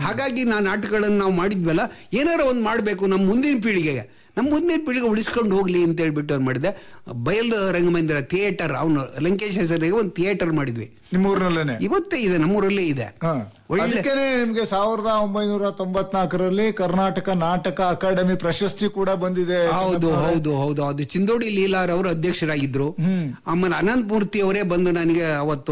ಹಾಗಾಗಿ ನಾ ನಾಟಕಗಳನ್ನು ನಾವು ಮಾಡಿದ್ವಲ್ಲ ಏನಾರ ಒಂದು ಮಾಡಬೇಕು ನಮ್ಮ ಮುಂದಿನ ಪೀಳಿಗೆಗೆ ನಮ್ಮ ಮುಂದಿನ ಪೀಳಿಗೆ ಉಳಿಸ್ಕೊಂಡು ಹೋಗ್ಲಿ ಅಂತ ಹೇಳ್ಬಿಟ್ಟು ಅವ್ನು ಮಾಡಿದೆ ಬಯಲು ರಂಗಮಂದಿರ ಥಿಯೇಟರ್ ಅವನು ಲಂಕೇಶ್ ಹೆಸರಿಗೆ ಒಂದು ಥಿಯೇಟರ್ ಮಾಡಿದ್ವಿ ನಿಮ್ಮೂರಿನಲ್ಲೇನೆ ಇವತ್ತೇ ಇದೆ ನಮ್ಮೂರಲ್ಲೇ ಇದೆ ಹಾ. ಒಳ್ಳೆ ಅದಕ್ಕೇನೆ ನಿಮ್ಗೆ ಸಾವಿರದ ಒಂಬೈನೂರ ತೊಂಬತ್ನಾಲ್ಕರಲ್ಲಿ ಕರ್ನಾಟಕ ನಾಟಕ ಅಕಾಡೆಮಿ ಪ್ರಶಸ್ತಿ ಕೂಡ ಬಂದಿದೆ ಹೌದು ಹೌದು ಹೌದು ಅದು ಚಿಂದೋಡಿ ಲೀಲಾರ್ ಅವರು ಅಧ್ಯಕ್ಷರಾಗಿದ್ರು ಆಮೇಲೆ ಅನಂತ್ ಮೂರ್ತಿ ಅವರೇ ಬಂದು ನನಗೆ ಅವತ್ತು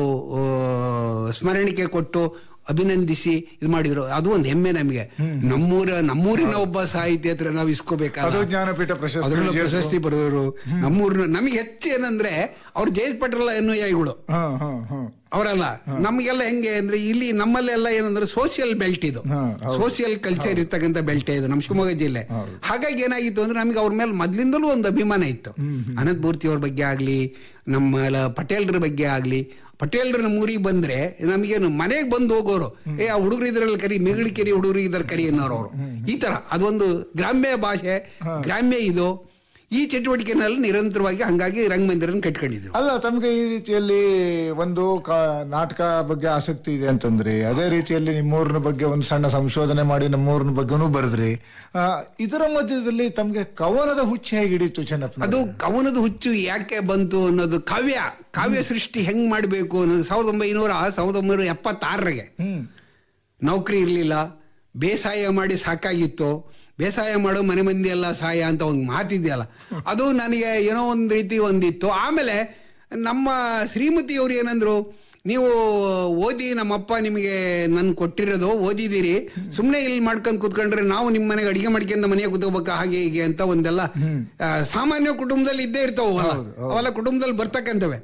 ಆ, ಸ್ಮರಣಿಕೆ ಕೊಟ್ಟು ಅಭಿನಂದಿಸಿ ಇದು ಮಾಡಿದ್ರು ಅದು ಒಂದು ಹೆಮ್ಮೆ ನಮಗೆ ನಮ್ಮೂರ ನಮ್ಮೂರಿನ ಒಬ್ಬ ಸಾಹಿತಿ ಹತ್ರ ನಾವು ಅದು ಇಸ್ಕೋಬೇಕಲ್ಲ ಜ್ಞಾನಪೀಠ ಪ್ರಶಸ್ತಿ ಅದ್ರಲ್ಲೂ ವಿಜೇತ- ಪ್ರಶಸ್ತಿ ಬರೆದವರು ನಮ್ಮೂರಿನ ನಮಗೆ ಹೆಚ್ಚು ಏನಂದ್ರೆ ಅವ್ರು ಜಯೇಶ್ ಪಟೇಲ್ ಅನುಯಾಯಿಗಳು ಹಾ ಹಾ ಹಾ ಅವರಲ್ಲ ನಮಗೆಲ್ಲ ಹೆಂಗೆ ಅಂದ್ರೆ ಇಲ್ಲಿ ನಮ್ಮಲ್ಲೆಲ್ಲ ಏನಂದ್ರೆ ಸೋಷಿಯಲ್ ಬೆಲ್ಟ್ ಇದು ಹಾ, ಹೌದು. ಸೋಷಿಯಲ್ ಕಲ್ಚರ್ ಇರ್ತಕ್ಕಂಥ ಬೆಲ್ಟ್ ಇದು ನಮ್ಮ ಶಿವಮೊಗ್ಗ ಜಿಲ್ಲೆ ಹಾಗಾಗಿ ಏನಾಗಿತ್ತು ಅಂದ್ರೆ ನಮಗೆ ಅವ್ರ ಮೇಲೆ ಮೊದ್ಲಿಂದಲೂ ಒಂದು ಅಭಿಮಾನ ಇತ್ತು ಅನಂತ್ ಮೂರ್ತಿ ಅವ್ರ ಬಗ್ಗೆ ಆಗ್ಲಿ ನಮ್ಮ ಲ- ಪಟೇಲ್ರ ಬಗ್ಗೆ ಆಗ್ಲಿ ಪಟೇಲ್ರ ನಮ್ಮ ಊರಿಗೆ ಬಂದ್ರೆ ನಮಗೇನು ಮನೆಗೆ ಬಂದು ಹೋಗೋರು ಏ ಆ ಹುಡುಗರು ಇದ್ರಲ್ಲಿ ಕರಿ ಮೆಗಳಿಕೆರಿ ಹುಡುಗರು ಇದ್ರ ಕರಿ ಅನ್ನೋರು ಅವರು ಈ ತರ ಅದೊಂದು ಗ್ರಾಮ್ಯ ಭಾಷೆ ಗ್ರಾಮ್ಯ ಇದು ಈ ಚಟುವಟಿಕೆನಲ್ಲಿ ನಿರಂತರವಾಗಿ ಹಂಗಾಗಿ ರಂಗಮಂದಿರನ ಕಟ್ಕೊಂಡಿದ್ರು ಅಲ್ಲ ತಮಗೆ ಈ ರೀತಿಯಲ್ಲಿ ಒಂದು ಕ- ನಾಟಕ ಬಗ್ಗೆ ಆಸಕ್ತಿ ಇದೆ ಅಂತಂದ್ರಿ ಅದೇ ರೀತಿಯಲ್ಲಿ ನಿಮ್ಮೂರಿನ ಬಗ್ಗೆ ಒಂದು ಸಣ್ಣ ಸಂಶೋಧನೆ ಮಾಡಿ ನಮ್ಮೂರಿನ ಬಗ್ಗೆನೂ ಬರೆದ್ರಿ ಆ, ಇದರ ಮಧ್ಯದಲ್ಲಿ ತಮಗೆ ಕವನದ ಹುಚ್ಚು ಹೇಗೆ ಹಿಡಿತು ಚೆನ್ನಪ್ಪ ಅದು ಕವನದ ಹುಚ್ಚು ಯಾಕೆ ಬಂತು ಅನ್ನೋದು ಕಾವ್ಯ ಕಾವ್ಯ ಸೃಷ್ಟಿ ಹೆಂಗ್ ಮಾಡಬೇಕು ಅನ್ನೋದು ಸಾವಿರದ ಒಂಬೈನೂರ ಸಾವಿರದ ಒಂಬೈನೂರ ಎಪ್ಪತ್ತಾರರಿಗೆ ಹ್ಮ್ ನೌಕರಿ ಇರಲಿಲ್ಲ ಬೇಸಾಯ ಮಾಡಿ ಸಾಕಾಗಿತ್ತು ಬೇಸಾಯ ಮಾಡೋ ಮನೆ ಮಂದಿ ಎಲ್ಲ ಸಹಾಯ ಅಂತ ಒಂದು ಮಾತಿದೆಯಲ್ಲ ಅದು ನನಗೆ ಏನೋ ಒಂದು ರೀತಿ ಒಂದಿತ್ತು ಆಮೇಲೆ ನಮ್ಮ ಶ್ರೀಮತಿಯವರು ಏನಂದ್ರು ನೀವು ಓದಿ ನಮ್ಮಪ್ಪ ನಿಮಗೆ ನನ್ ಕೊಟ್ಟಿರೋದು ಓದಿದ್ದೀರಿ ಸುಮ್ಮನೆ ಇಲ್ಲಿ ಮಾಡ್ಕೊಂಡು ಕೂತ್ಕೊಂಡ್ರೆ ನಾವು ನಿಮ್ಮ ಮನೆಗೆ ಅಡಿಗೆ ಮಾಡ್ಕೊಂಡು ಮನೆಗೆ ಕೂತ್ಕೋಬೇಕಾ ಹಾಗೆ ಹೀಗೆ ಅಂತ ಒಂದೆಲ್ಲ ಆ, ಸಾಮಾನ್ಯ ಕುಟುಂಬದಲ್ಲಿ ಇದ್ದೇ ಇರ್ತಾವಲ್ಲ ಅವೆಲ್ಲ ಕುಟುಂಬದಲ್ಲಿ ಬರ್ತಕ್ಕಂಥವೆ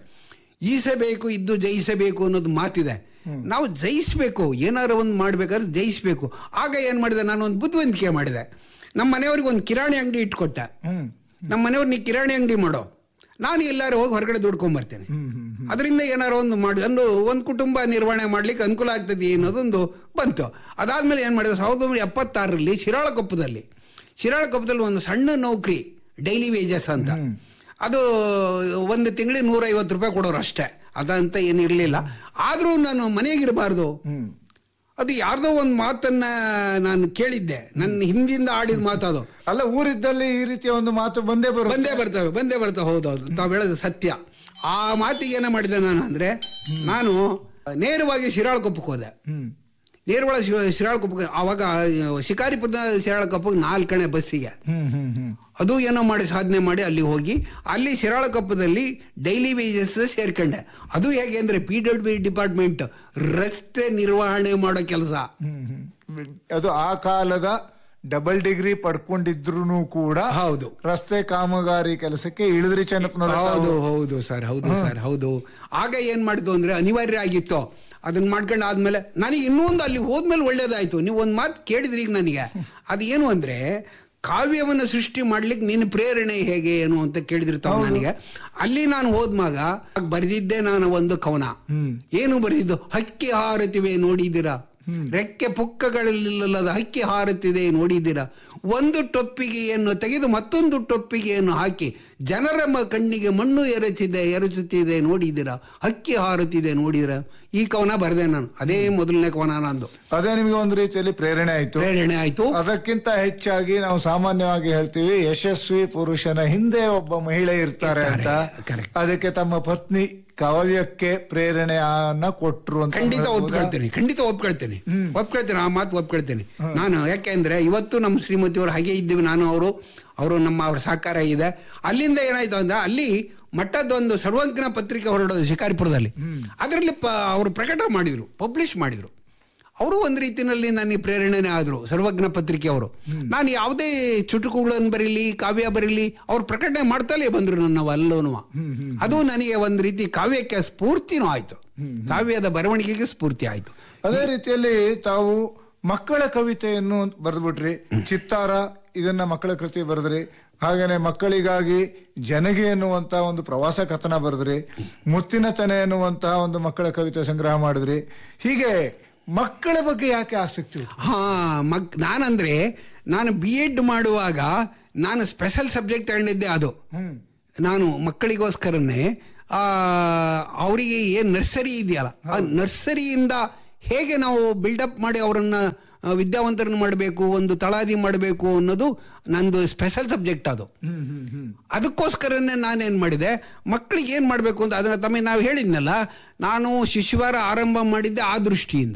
ಈಸಬೇಕು ಇದ್ದು ಜಯಿಸಬೇಕು ಅನ್ನೋದು ಮಾತಿದೆ ನಾವು ಜಯಿಸ್ಬೇಕು ಏನಾರು ಒಂದು ಮಾಡ್ಬೇಕಾದ್ರೆ ಜಯಿಸ್ಬೇಕು ಆಗ ಏನ್ ಮಾಡಿದೆ ನಾನು ಒಂದು ಬುದ್ಧಿವಂತಿಕೆ ಮಾಡಿದೆ ನಮ್ಮ ಮನೆಯವ್ರಿಗೆ ಒಂದು ಕಿರಾಣಿ ಅಂಗಡಿ ಇಟ್ಕೊಟ್ಟೆ ನಮ್ಮ ಮನೆಯವ್ರು ನೀ ಕಿರಾಣಿ ಅಂಗಡಿ ಮಾಡೋ ನಾನು ಎಲ್ಲಾರು ಹೋಗಿ ಹೊರಗಡೆ ದುಡ್ಕೊಂಬರ್ತೇನೆ ಅದರಿಂದ ಏನಾರು ಒಂದು ಮಾಡಿ ಒಂದು ಒಂದು ಕುಟುಂಬ ನಿರ್ವಹಣೆ ಮಾಡ್ಲಿಕ್ಕೆ ಅನುಕೂಲ ಆಗ್ತದೆ ಅನ್ನೋದೊಂದು ಬಂತು ಅದಾದ್ಮೇಲೆ ಏನು ಮಾಡಿದೆ ಸಾವಿರದ ಒಂಬೈನೂರ ಎಪ್ಪತ್ತಾರರಲ್ಲಿ ಶಿರಾಳಕೊಪ್ಪದಲ್ಲಿ ಶಿರಾಳಕೊಪ್ಪದಲ್ಲಿ ಒಂದು ಸಣ್ಣ ನೌಕರಿ ಡೈಲಿ ವೇಜಸ್ ಅಂತ ಅದು ಒಂದು ತಿಂಗಳಿಗೆ ನೂರೈವತ್ತು ರೂಪಾಯಿ ಕೊಡೋರು ಅಷ್ಟೇ ಅದಂತ ಏನು ಇರಲಿಲ್ಲ ಆದರೂ ನಾನು ಮನೆಗಿರಬಾರ್ದು ಅದು ಯಾರ್ದೋ ಒಂದು ಮಾತನ್ನ ನಾನು ಕೇಳಿದ್ದೆ ನನ್ನ ಹಿಂದಿಂದ ಆಡಿದ ಮಾತದು ಅಲ್ಲ ಊರಿದ್ದಲ್ಲಿ ಈ ರೀತಿಯ ಒಂದು ಮಾತು ಬಂದೇ ಬರುತ್ತೆ ಬಂದೇ ಬರ್ತವೆ ಬಂದೇ ಬರ್ತವೆ ಹೌದೌದು ತಾವು ಹೇಳೋದು ಸತ್ಯ ಆ ಮಾತಿಗೆ ಏನ ಮಾಡಿದೆ ನಾನು ಅಂದ್ರೆ ನಾನು ನೇರವಾಗಿ ಶಿರಾಳಕೊಪ್ಪಕ್ಕೆ ಹೋದೆ ನೇರವಾಗಿ ಶಿ- ಶಿರಾಳಕೊಪ್ಪಕ್ಕೆ ಆವಾಗ ಶಿಕಾರಿಪುರದ ಶಿರಾಳಕೊಪ್ಪಕ್ಕೆ ನಾಲ್ಕು ಕಣೆ ಬಸ್ಸಿಗೆ ಹ್ಮ್ ಹ್ಮ್ ಹ್ಮ್ ಅದು ಏನೋ ಮಾಡಿ ಸಾಧನೆ ಮಾಡಿ ಅಲ್ಲಿ ಹೋಗಿ ಅಲ್ಲಿ ಶಿರಾಳಕೊಪ್ಪದಲ್ಲಿ ಡೈಲಿ ವೇಜಸ್ ಸೇರ್ಕೊಂಡೆ ಅದು ಹೇಗೆ ಅಂದ್ರೆ ಪಿ ಡಬ್ಲ್ಯೂ ಬಿ ಡಿಪಾರ್ಟ್ಮೆಂಟ್ ರಸ್ತೆ ನಿರ್ವಹಣೆ ಮಾಡೋ ಕೆಲಸ ಹ್ಮ್, ಹ್ಮ್. ಅದು ಆ ಕಾಲದ ಡಬಲ್ ಡಿಗ್ರಿ ಪಡ್ಕೊಂಡಿದ್ರು ಕೂಡ ಹೌದು ರಸ್ತೆ ಕಾಮಗಾರಿ ಕೆಲಸಕ್ಕೆ ಇಳಿದ್ರಿ ಚೆನ್ನಪ್ಪನವ್ರ ಹೌದು ಹೌದು ಸರ್ ಹೌದು ಸರ್ ಹೌದು ಆಗ ಏನ್ ಮಾಡಿದ್ದು ಅಂದ್ರೆ ಅನಿವಾರ್ಯ ಆಗಿತ್ತು ಅದನ್ನ ಮಾಡ್ಕೊಂಡು ಆದ್ಮೇಲೆ ನನಗೆ ಇನ್ನೊಂದು ಅಲ್ಲಿ ಹೋದ್ಮೇಲೆ ಒಳ್ಳೇದಾಯ್ತು ನೀವು ಒಂದು ಮಾತು ಕೇಳಿದ್ರಿ ಈಗ ನನಗೆ ಅದು ಏನು ಅಂದ್ರೆ ಕಾವ್ಯವನ್ನು ಸೃಷ್ಟಿ ಮಾಡ್ಲಿಕ್ಕೆ ನಿನ್ನ ಪ್ರೇರಣೆ ಹೇಗೆ ಏನು ಅಂತ ಕೇಳಿದಿರ್ತಾವ ನನಗೆ ಅಲ್ಲಿ ನಾನು ಹೋದ್ಮಾಗ ಬರೆದಿದ್ದೆ ನಾನು ಒಂದು ಕವನ ಏನು ಬರೆದಿದ್ದು ಹಕ್ಕಿ ಹಾರುತ್ತಿವೆ ನೋಡಿದ್ದೀರಾ ರೆಕ್ಕೆ ಪುಕ್ಕಗಳಲ್ಲಿಲ್ಲದ ಹಕ್ಕಿ ಹಾರುತ್ತಿದೆ ನೋಡಿದ್ದೀರಾ ಒಂದು ಟೊಪ್ಪಿಗೆಯನ್ನು ತೆಗೆದು ಮತ್ತೊಂದು ಟೊಪ್ಪಿಗೆಯನ್ನು ಹಾಕಿ ಜನರ ಮ- ಕಣ್ಣಿಗೆ ಮಣ್ಣು ಎರಚಿದೆ ಎರಚುತ್ತಿದೆ ನೋಡಿದ್ದೀರಾ ಹಕ್ಕಿ ಹಾರುತ್ತಿದೆ ನೋಡಿದಿರಾ ಈ ಕವನ ಬರೆದೆ ನಾನು ಅದೇ ಮೊದಲನೇ ಕವನ ನಂದು ಅದೇ ನಿಮಗೆ ಒಂದು ರೀತಿಯಲ್ಲಿ ಪ್ರೇರಣೆ ಆಯ್ತು ಪ್ರೇರಣೆ ಆಯ್ತು ಅದಕ್ಕಿಂತ ಹೆಚ್ಚಾಗಿ ನಾವು ಸಾಮಾನ್ಯವಾಗಿ ಹೇಳ್ತೀವಿ ಯಶಸ್ವಿ ಪುರುಷನ ಹಿಂದೆ ಒಬ್ಬ ಮಹಿಳೆ ಇರ್ತಾರೆ ಅಂತ correct. ಅದಕ್ಕೆ ತಮ್ಮ ಪತ್ನಿ ಕಾವ್ಯಕ್ಕೆ ಪ್ರೇರಣೆಯನ್ನ ಕೊಟ್ರು ಅಂತ ಖಂಡಿತ ಹೇಳ್ಬೋದಾ? ಒಪ್ಕೊಳ್ತೇನೆ ಖಂಡಿತ ಒಪ್ಕೊಳ್ತೇನೆ ಒಪ್ಕೊಳ್ತೇನೆ ಆ ಮಾತು ಒಪ್ಕೊಳ್ತೇನೆ ನಾನು ಯಾಕೆಂದ್ರೆ ಇವತ್ತು ನಮ್ಮ ಶ್ರೀಮತಿಯವರು ಹಾಗೆ ಇದ್ದೀವಿ ನಾನು ಅವರು ಅವರು ನಮ್ಮ ಅವ್ರ ಸಹಕಾರ ಇದೆ ಅಲ್ಲಿಂದ ಏನಾಯ್ತು ಅಂದ್ರೆ ಅಲ್ಲಿ ಮಟ್ಟದೊಂದು ಸರ್ವಂಕನ ಪತ್ರಿಕೆ ಹೊರಡೋದು ಶಿಕಾರಿಪುರದಲ್ಲಿ ಅದರಲ್ಲಿ ಪ ಅವರು ಪ್ರಕಟ ಮಾಡಿದ್ರು ಪಬ್ಲಿಷ್ ಮಾಡಿದ್ರು ಅವರು ಒಂದು ರೀತಿಯಲ್ಲಿ ನನಗೆ ಪ್ರೇರಣೆನೇ ಆದರು ಸರ್ವಜ್ಞ ಪತ್ರಿಕೆ ಅವರು ನಾನು ಯಾವುದೇ ಚುಟುಕುಗಳನ್ನು ಬರೀಲಿ ಕಾವ್ಯ ಬರೀಲಿ ಅವ್ರು ಪ್ರಕಟಣೆ ಮಾಡ್ತಲೇ ಬಂದರು ನನ್ನ ಅಲ್ಲೋನು ಅದು ನನಗೆ ಒಂದು ರೀತಿ ಕಾವ್ಯಕ್ಕೆ ಸ್ಫೂರ್ತಿನೂ ಆಯ್ತು ಕಾವ್ಯದ ಬರವಣಿಗೆಗೆ ಸ್ಫೂರ್ತಿ ಆಯ್ತು ಅದೇ ರೀತಿಯಲ್ಲಿ ತಾವು ಮಕ್ಕಳ ಕವಿತೆಯನ್ನು ಬರೆದ್ಬಿಟ್ರಿ ಚಿತ್ತಾರ ಇದನ್ನ ಮಕ್ಕಳ ಕೃತಿ ಬರೆದ್ರಿ ಹಾಗೇನೆ ಮಕ್ಕಳಿಗಾಗಿ ಜನಗೆ ಎನ್ನುವಂತ ಒಂದು ಪ್ರವಾಸ ಕಥನ ಬರೆದ್ರಿ ಮುತ್ತಿನ ತೆನೆ ಎನ್ನುವಂತಹ ಒಂದು ಮಕ್ಕಳ ಕವಿತೆ ಸಂಗ್ರಹ ಮಾಡಿದ್ರಿ ಹೀಗೆ ಮಕ್ಕಳ ಬಗ್ಗೆ ಯಾಕೆ ಆಸಕ್ತಿ ಉಂಟು? ಹಾ ಮಕ್ ನಾನಂದ್ರೆ ನಾನು ಬಿ ಎಡ್ ಮಾಡುವಾಗ ನಾನು ಸ್ಪೆಷಲ್ ಸಬ್ಜೆಕ್ಟ್ ತಗೊಂಡಿದ್ದೆ ಅದು ನಾನು ಮಕ್ಕಳಿಗೋಸ್ಕರನೇ ಆ ಅವರಿಗೆ ಏನ್ ನರ್ಸರಿ ಇದೆಯಲ್ಲ ಆ ನರ್ಸರಿಯಿಂದ ಹೇಗೆ ನಾವು ಬಿಲ್ಡಪ್ ಮಾಡಿ ಅವರನ್ನ ಆ, ವಿದ್ಯಾವಂತರನ್ನು ಮಾಡಬೇಕು ಒಂದು ತಳಾದಿ ಮಾಡಬೇಕು ಅನ್ನೋದು ನಂದು ಸ್ಪೆಷಲ್ ಸಬ್ಜೆಕ್ಟ್ ಅದು ಹ್ಮ್ ಹ್ಮ್ ಹ್ಮ್ ಅದಕ್ಕೋಸ್ಕರನೇ ನಾನೇನು ಮಾಡಿದೆ ಮಕ್ಕಳಿಗೆ ಏನು ಮಾಡಬೇಕು ಅಂತ ಅದನ್ನು ತಮ್ಮ ನಾವು ಹೇಳಿದ್ನಲ್ಲ ನಾನು ಶಿಶುವಾರ ಆರಂಭ ಮಾಡಿದ್ದೆ ಆ ದೃಷ್ಟಿಯಿಂದ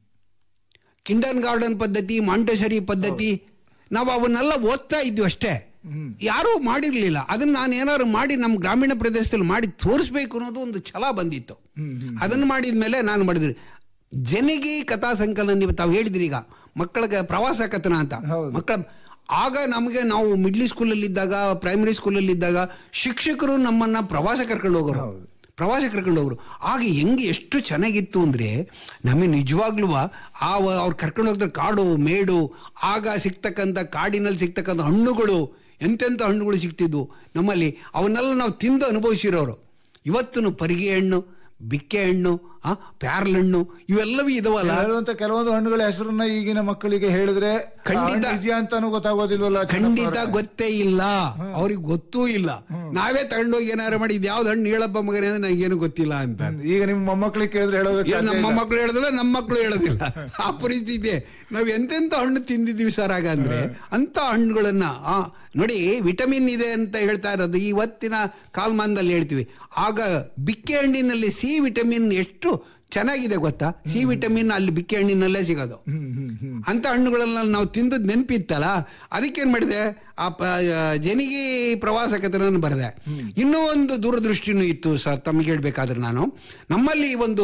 ಕಿಂಡನ್ ಗಾರ್ಡನ್ ಪದ್ಧತಿ ಮಾಂಟೆಸರಿ ಪದ್ಧತಿ ನಾವು ಅವನ್ನೆಲ್ಲ ಓದ್ತಾ ಇದ್ವಿ ಅಷ್ಟೇ ಯಾರೂ ಮಾಡಿರಲಿಲ್ಲ ಅದನ್ನ ನಾನು ಏನಾದ್ರು ಮಾಡಿ ನಮ್ಮ ಗ್ರಾಮೀಣ ಪ್ರದೇಶದಲ್ಲಿ ಮಾಡಿ ತೋರಿಸ್ಬೇಕು ಅನ್ನೋದು ಒಂದು ಛಲ ಬಂದಿತ್ತು ಅದನ್ನು ಮಾಡಿದ ಮೇಲೆ ನಾನು ಮಾಡಿದ್ರಿ ಜನಿಗೆ ಕಥಾ ಸಂಕಲನ ನೀವು ತಾವು ಹೇಳಿದ್ರಿ ಈಗ ಮಕ್ಕಳಿಗೆ ಪ್ರವಾಸ ಕಥನ ಅಂತ ಹೌದು. ಮಕ್ಕಳ ಆಗ ನಮಗೆ ನಾವು ಮಿಡ್ಲ್ ಸ್ಕೂಲಲ್ಲಿ ಇದ್ದಾಗ ಪ್ರೈಮರಿ ಸ್ಕೂಲಲ್ಲಿ ಇದ್ದಾಗ ಶಿಕ್ಷಕರು ನಮ್ಮನ್ನ ಪ್ರವಾಸ ಕರ್ಕೊಂಡು ಹೋಗೋರು ಹೌದು. ಪ್ರವಾಸ ಕರ್ಕೊಂಡು ಹೋಗ್ರು ಆಗ ಹೆಂಗೆ ಎಷ್ಟು ಚೆನ್ನಾಗಿತ್ತು ಅಂದರೆ ನಮಗೆ ನಿಜವಾಗ್ಲೂ ಆ ವ- ಅವ್ರು ಕರ್ಕೊಂಡು ಹೋಗ್ತಾರೆ ಕಾಡು ಮೇಡು ಆಗ ಸಿಗ್ತಕ್ಕಂಥ ಕಾಡಿನಲ್ಲಿ ಸಿಗ್ತಕ್ಕಂಥ ಹಣ್ಣುಗಳು ಎಂತೆಂಥ ಹಣ್ಣುಗಳು ಸಿಗ್ತಿದ್ವು ನಮ್ಮಲ್ಲಿ ಅವನ್ನೆಲ್ಲ ನಾವು ತಿಂದು ಅನುಭವಿಸಿರೋರು ಇವತ್ತು ಪರಿಗೆ ಹಣ್ಣು ಬಿಕ್ಕೆ ಹಣ್ಣು ಆ ಪ್ಯಾರ್ಲ್ ಹಣ್ಣು ಇವೆಲ್ಲವೂ ಇದಾವಲ್ಲ ಹೇಳುವಂತ ಕೆಲವೊಂದು ಹಣ್ಣುಗಳ ಹೆಸರನ್ನ ಈಗಿನ ಮಕ್ಕಳಿಗೆ ಹೇಳಿದ್ರೆ ಖಂಡಿತ. ಆ ಹಣ್ಣು ಇದೆಯಾ ಅಂತಾನು ಗೊತ್ತಾಗೋದಿಲ್ವಲ್ಲ ಖಂಡಿತ ಚಿನ್ನಪ್ಪನವ್ರೆ? ಗೊತ್ತೇ ಇಲ್ಲ ಅವ್ರಿಗೆ ಗೊತ್ತೂ ಇಲ್ಲ ನಾವೇ ತಗೊಂಡೋಗಿ ಏನಾರು ಮಾಡಿ ಇದು ಯಾವ್ದು ಹಣ್ಣು ಹೇಳಪ್ಪ ಮಗನೇ ಅಂದ್ರೆ ನನಗೇನು ಗೊತ್ತಿಲ್ಲ ಅಂತ ಈಗ ನಿಮ್ಮ ಮೊಮ್ಮಕ್ಕಳಿಗೆ ಕೇಳಿದ್ರೆ ಹೇಳೋದಕ್ಕೆ ಇಲ್ಲ, ಸಾಧ್ಯ ನಮ್ಮ ಇಲ್ಲ. ಮಕ್ಕಳು ಹೇಳೋದಿಲ್ಲ ನಮ್ಮ ಮಕ್ಕಳು ಹೇಳೋದಿಲ್ಲ ಆ ಪರಿಸ್ಥಿತಿ ಇದೆ ನಾವು ಎಂತೆಂಥ ಹಣ್ಣು ತಿಂದಿದ್ದೀವಿ ಸರ್ ಆಗ ಅಂದ್ರೆ ಅಂತ ಹಣ್ಣುಗಳನ್ನ ಆ ನೋಡಿ ವಿಟಮಿನ್ ಇದೆ ಅಂತ ಹೇಳ್ತಾ ಇರೋದು ಇವತ್ತಿನ ಕಾಲಮಾನದಲ್ಲಿ ಹೇಳ್ತೀವಿ ಆಗ ಬಿಕ್ಕೆ ಹಣ್ಣಿನಲ್ಲಿ ಸಿ ವಿಟಮಿನ್ ಎಷ್ಟು ಚೆನ್ನಾಗಿದೆ ಗೊತ್ತಾ ಸಿ ವಿಟಮಿನ್ ಅಲ್ಲಿ ಬಿಕ್ಕೆ ಹಣ್ಣಿನಲ್ಲೇ ಸಿಗೋದು ಹ್ಮ್ ಹ್ಮ್ ಹ್ಮ್ ಅಂತ ಹಣ್ಣುಗಳನ್ನ ನಾವು ತಿಂದದ್ ನೆನಪಿತ್ತಲ್ಲ ಅದಕ್ಕೇನ್ ಮಾಡಿದೆ ಆ ಪ- ಆ ಜನಿಗೆ ಪ್ರವಾಸ ಕಥನ ಬರೆದೆ ಇನ್ನೂ ಒಂದು ದೂರದೃಷ್ಟಿನೂ ಇತ್ತು ಸರ್ ತಮಗೆ ಹೇಳ್ಬೇಕಾದ್ರೆ ನಾನು ನಮ್ಮಲ್ಲಿ ಒಂದು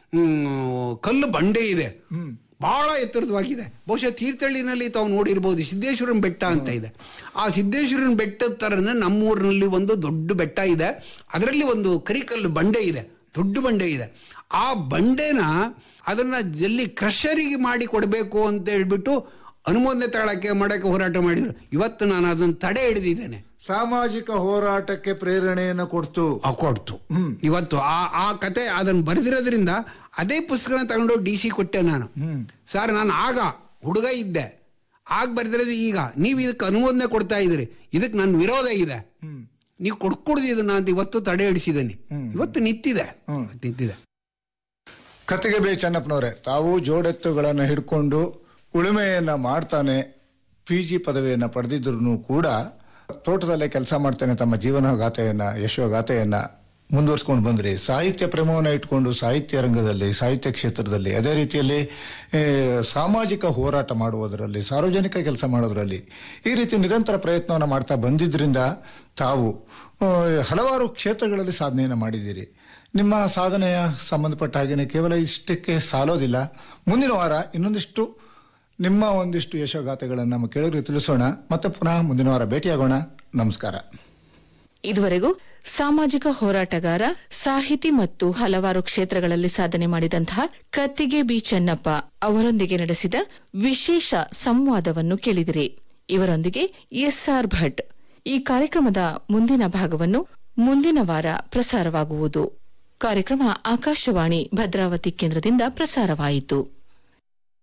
ಮ್, ಕಲ್ಲು ಬಂಡೆ ಇದೆ ಬಹಳ ಎತ್ತರದವಾಗಿದೆ ಬಹುಶಃ ತೀರ್ಥಹಳ್ಳಿನಲ್ಲಿ ತಾವು ನೋಡಿರ್ಬೋದು ಸಿದ್ದೇಶ್ವರನ ಬೆಟ್ಟ ಅಂತ ಇದೆ ಆ ಸಿದ್ದೇಶ್ವರನ ಬೆಟ್ಟದ ಥರನೇ ನಮ್ಮೂರಿನಲ್ಲಿ ಒಂದು ದೊಡ್ಡ ಬೆಟ್ಟ ಇದೆ ಅದರಲ್ಲಿ ಒಂದು ಕರಿಕಲ್ಲು ಬಂಡೆ ಇದೆ ದೊಡ್ಡ ಬಂಡೆ ಇದೆ ಆ ಬಂಡೆನ ಅದನ್ನ ಜಲ್ಲಿ ಕ್ರಷರಿಗೆ ಮಾಡಿ ಕೊಡಬೇಕು ಅಂತ ಹೇಳ್ಬಿಟ್ಟು ಅನುಮೋದನೆ ತಗೊಳಕ್ಕೆ ಮಾಡಕ್ಕೆ ಹೋರಾಟ ಮಾಡಿದ್ರು ಇವತ್ತು ನಾನು ಅದನ್ನು ತಡೆ ಹಿಡಿದಿದ್ದೇನೆ ಸಾಮಾಜಿಕ ಹೋರಾಟಕ್ಕೆ ಪ್ರೇರಣೆಯನ್ನು ಕೊಡ್ತು ಆ ಕೊಡ್ತು ಇವತ್ತು ಆ ಆ ಕತೆ ಅದನ್ನು ಬರೆದಿರೋದ್ರಿಂದ ಅದೇ ಪುಸ್ತಕನ ತಗೊಂಡೋಗಿ ಡಿ ಸಿ ಕೊಟ್ಟೆ ನಾನು ಸರ್ ನಾನು ಆಗ ಹುಡುಗ ಇದ್ದೆ ಆಗ ಬರೆದಿರೋದು ಈಗ ನೀವು ಇದಕ್ಕೆ ಅನುಮೋದನೆ ಕೊಡ್ತಾ ಇದ್ದೀರಿ ಇದಕ್ಕೆ ನನ್ನ ವಿರೋಧ ಇದೆ ನೀವು ಕೊಡ್ಕೊಡ್ದು ಇದನ್ನ ಅಂತ ಇವತ್ತು ತಡೆ ಹಿಡಿಸಿದ್ದೀನಿ ಇವತ್ತು ನಿಂತಿದೆ ಇವತ್ತು ನಿಂತಿದೆ ಕತ್ತಿಗೆ ಬೇ ಚೆನ್ನಪ್ಪನವರೇ ತಾವು ಜೋಡೆತ್ತುಗಳನ್ನು ಹಿಡ್ಕೊಂಡು ಉಳುಮೆಯನ್ನ ಮಾಡ್ತಾನೆ ಪಿ ಜಿ ಪದವಿಯನ್ನ ಪಡೆದಿದ್ರು ಕೂಡ ತೋಟದಲ್ಲೇ ಕೆಲಸ ಮಾಡ್ತಾನೆ ತಮ್ಮ ಜೀವನ ಗಾಥೆಯನ್ನ ಯಶೋಗಾಥೆಯನ್ನ ಮುಂದುವರ್ಸ್ಕೊಂಡು ಬಂದ್ರಿ ಸಾಹಿತ್ಯ ಪ್ರೇಮವನ್ನು ಇಟ್ಕೊಂಡು ಸಾಹಿತ್ಯ ರಂಗದಲ್ಲಿ ಸಾಹಿತ್ಯ ಕ್ಷೇತ್ರದಲ್ಲಿ ಅದೇ ರೀತಿಯಲ್ಲಿ ಏ, ಸಾಮಾಜಿಕ ಹೋರಾಟ ಮಾಡುವುದರಲ್ಲಿ ಸಾರ್ವಜನಿಕ ಕೆಲಸ ಮಾಡೋದರಲ್ಲಿ ಈ ರೀತಿ ನಿರಂತರ ಪ್ರಯತ್ನವನ್ನು ಮಾಡ್ತಾ ಬಂದಿದ್ರಿಂದ ತಾವು ಆ, ಹಲವಾರು ಕ್ಷೇತ್ರಗಳಲ್ಲಿ ಸಾಧನೆಯನ್ನು ಮಾಡಿದ್ದೀರಿ ನಿಮ್ಮ ಸಾಧನೆಯ ಸಂಬಂಧಪಟ್ಟ ಹಾಗೆಯೇ ಕೇವಲ ಇಷ್ಟಕ್ಕೆ ಸಾಲೋದಿಲ್ಲ ಮುಂದಿನ ವಾರ ಇನ್ನೊಂದಿಷ್ಟು ನಿಮ್ಮ ಒಂದಿಷ್ಟು ಯಶೋಗಾಥೆಗಳನ್ನು ನಮ್ಮ ಕೇಳಿದ್ರೆ ತಿಳಿಸೋಣ ಮತ್ತೆ ಪುನಃ ಮುಂದಿನ ವಾರ ಭೇಟಿಯಾಗೋಣ ನಮಸ್ಕಾರ ಇದುವರೆಗೂ ಸಾಮಾಜಿಕ ಹೋರಾಟಗಾರ ಸಾಹಿತಿ ಮತ್ತು ಹಲವಾರು ಕ್ಷೇತ್ರಗಳಲ್ಲಿ ಸಾಧನೆ ಮಾಡಿದಂತಹ ಕತ್ತಿಗೆ ಬಿ ಚೆನ್ನಪ್ಪ ಅವರೊಂದಿಗೆ ನಡೆಸಿದ ವಿಶೇಷ ಸಂವಾದವನ್ನು ಕೇಳಿದಿರಿ ಇವರೊಂದಿಗೆ ಎಸ್ಆರ್ ಭಟ್ ಈ ಕಾರ್ಯಕ್ರಮದ ಮುಂದಿನ ಭಾಗವನ್ನು ಮುಂದಿನ ವಾರ ಪ್ರಸಾರವಾಗುವುದು ಕಾರ್ಯಕ್ರಮ ಆಕಾಶವಾಣಿ ಭದ್ರಾವತಿ ಕೇಂದ್ರದಿಂದ ಪ್ರಸಾರವಾಯಿತು